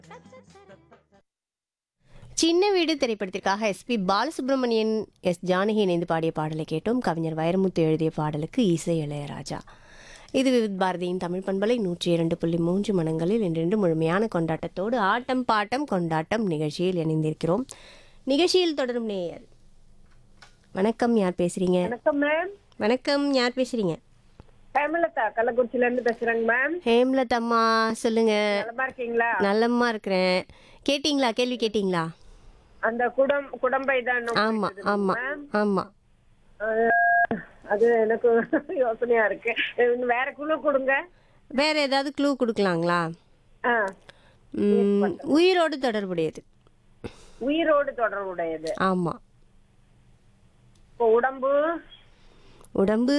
சின்ன வீடு திரைப்படத்திற்காக எஸ்பி பாலசுப்ரமணியன் எஸ் ஜானகி இணைந்து பாடிய பாடலை கேட்டோம் கவிஞர் வைரமுத்து எழுதிய பாடலுக்கு இசை இளையராஜா இது விவித் பாரதியின் தமிழ் பண்பலை நூற்றி இரண்டு புள்ளி மூன்று மனங்களில் இன்றென்று முழுமையான கொண்டாட்டத்தோடு ஆட்டம் பாட்டம் கொண்டாட்டம் நிகழ்ச்சியில் இணைந்திருக்கிறோம் நிகழ்ச்சியில் தொடரும் நேயர் வணக்கம் யார் பேசுறீங்க வணக்கம் மேம் வணக்கம் யார் பேசுறீங்க ஹேமலதா கள்ளக்குறிச்சில இருந்து பேசுறேங்க மேம் ஹேம்லத் அம்மா சொல்லுங்க நலமா இருக்கீங்களா நல்லம்மா இருக்கிறேன் கேட்டிங்களா கேள்வி கேட்டிங்களா அந்த குடம் குடம்பை தான் ஆமா ஆமா ஆமா அது எனக்கு யோசனையா இருக்கு இன்னும் வேற குழு கொடுங்க வேற ஏதாவது க்ளூ கொடுக்கலாங்களா ஆ, ம், உயிரோடு தொடர்புடையது உயிரோடு தொடர்புடையது ஆமா இப்போ உடம்பு உடம்பு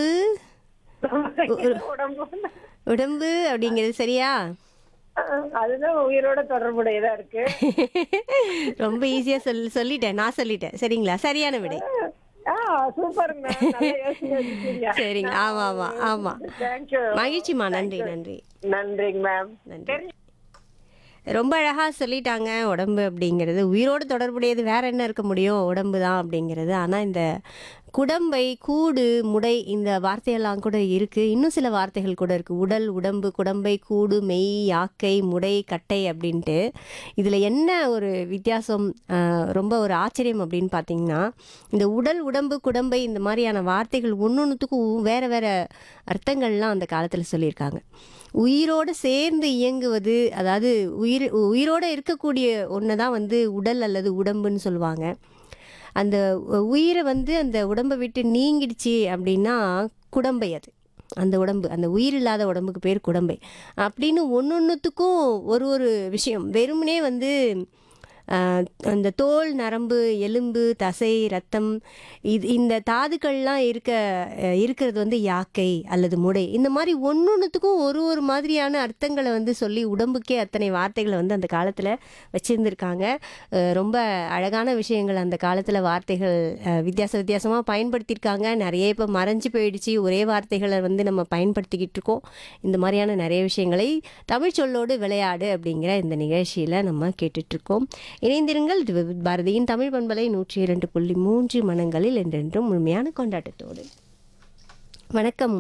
உடம்பு உடம்பு அப்படிங்கிறது சரியா ஆ, அதுதான் உயிரோட தொடர்புடையதா இருக்கு ரொம்ப ஈஸியா சொல் சொல்லிட்டேன் நான் சொல்லிட்டேன் சரிங்களா சரியான விடை ஆ சூப்பருங்க மேம் நல்ல யோசனை வச்சிருக்கீங்க சரிங்க ஆமா ஆமா ஆமா தேங்க்யூ மகிழ்ச்சிமா நன்றி நன்றி நன்றிங்க மேம் நன்றி ரொம்ப அழகா சொல்லிட்டாங்க உடம்பு அப்படிங்கிறது உயிரோடு தொடர்புடையது வேற என்ன இருக்க முடியும் உடம்பு தான் அப்படிங்கிறது ஆனா இந்த குடம்பை கூடு முடை இந்த வார்த்தையெல்லாம் கூட இருக்கு இன்னும் சில வார்த்தைகள் கூட இருக்கு உடல் உடம்பு குடம்பை கூடு மெய் யாக்கை முடை கட்டை அப்படின்ட்டு இதுல என்ன ஒரு வித்தியாசம் ஆஹ், ரொம்ப ஒரு ஆச்சரியம் அப்படின்னு பார்த்தீங்கன்னா இந்த உடல் உடம்பு குடம்பை இந்த மாதிரியான வார்த்தைகள் ஒன்னொன்றுத்துக்கும் வேற வேற அர்த்தங்கள்லாம் அந்த காலத்துல சொல்லியிருக்காங்க உயிரோடு சேர்ந்து இயங்குவது அதாவது உயிர் உயிரோடு இருக்கக்கூடிய ஒன்று தான் வந்து உடல் அல்லது உடம்புன்னு சொல்லுவாங்க அந்த உ- உயிரை வந்து அந்த உடம்பை விட்டு நீங்கிடுச்சு அப்படின்னா குடம்பை அது அந்த உடம்பு அந்த உயிர் இல்லாத உடம்புக்கு பேர் குடம்பை அப்படின்னு ஒன்று ஒன்றுத்துக்கும் ஒரு ஒரு விஷயம் வெறுமனே வந்து ஆஹ், அந்த தோல் நரம்பு எலும்பு தசை ரத்தம் இது இந்த தாதுக்கள்லாம் இருக்க அஹ், இருக்கிறது வந்து யாக்கை அல்லது முடை இந்த மாதிரி ஒன்னொன்றுத்துக்கும் ஒரு ஒரு மாதிரியான அர்த்தங்களை வந்து சொல்லி உடம்புக்கே அத்தனை வார்த்தைகளை வந்து அந்த காலத்தில் வச்சுருந்துருக்காங்க ரொம்ப அழகான விஷயங்கள் அந்த காலத்தில் வார்த்தைகள் அஹ், வித்தியாச வித்தியாசமாக பயன்படுத்தியிருக்காங்க நிறைய இப்போ மறைஞ்சு போயிடுச்சு ஒரே வார்த்தைகளை வந்து நம்ம பயன்படுத்திக்கிட்டு இருக்கோம் இந்த மாதிரியான நிறைய விஷயங்களை தமிழ் சொல்லோடு விளையாடு அப்படிங்கிற இந்த நிகழ்ச்சியில் நம்ம கேட்டுட்ருக்கோம் இணைந்திருங்கள் இது விவித் பாரதியின் தமிழ் பண்பலை நூற்றி இரண்டு புள்ளி மூன்று மனங்களில் என்றென்றும் முழுமையான கொண்டாட்டத்தோடு வணக்கம்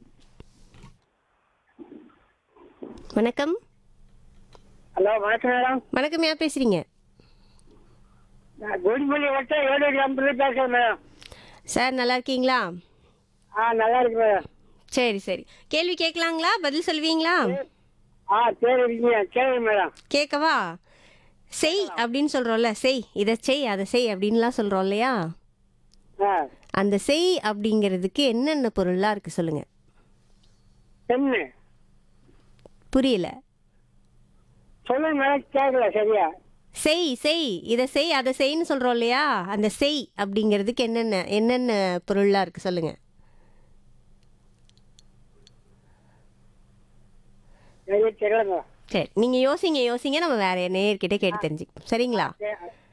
வணக்கம் ஹலோ வணக்கம் மேடம் வணக்கம் யார் பேசுறீங்க நான் கோடிமல்லி வட்டம் ஏழு நம்பர்ல பேசுறேன் மேடம் சார் நல்லா இருக்கீங்களா ஆ நல்லா இருக்கு மேடம் சரி சரி கேள்வி கேட்கலாங்களா பதில் சொல்வீங்களா ஆ சரி இருக்கீங்க கேளுங்க மேடம் கேட்கவா செய் அப்படின்னு சொல்றோம்ல செய் இதை செய் அதை செய் அப்படின்லாம் சொல்றோம் இல்லையா ஆ அந்த செய் அப்படிங்கிறதுக்கு என்னென்ன பொருள்லாம் இருக்கு சொல்லுங்க என்ன புரியல சொல்லுங்க மேடம் கேட்கல சரியா செய் செய் இதை செய் அதை செய்ன்னு சொல்றோம் இல்லையா அந்த செய் அப்படிங்கிறதுக்கு என்னென்ன என்னென்ன பொருள்லாம் இருக்கு சொல்லுங்க சரி தெரியல மேடம் சரி நீங்க யோசிங்க யோசிங்க நம்ம வேற நேர்கிட்ட கேட்டு தெரிஞ்சுக்கணும் சரிங்களா சரி,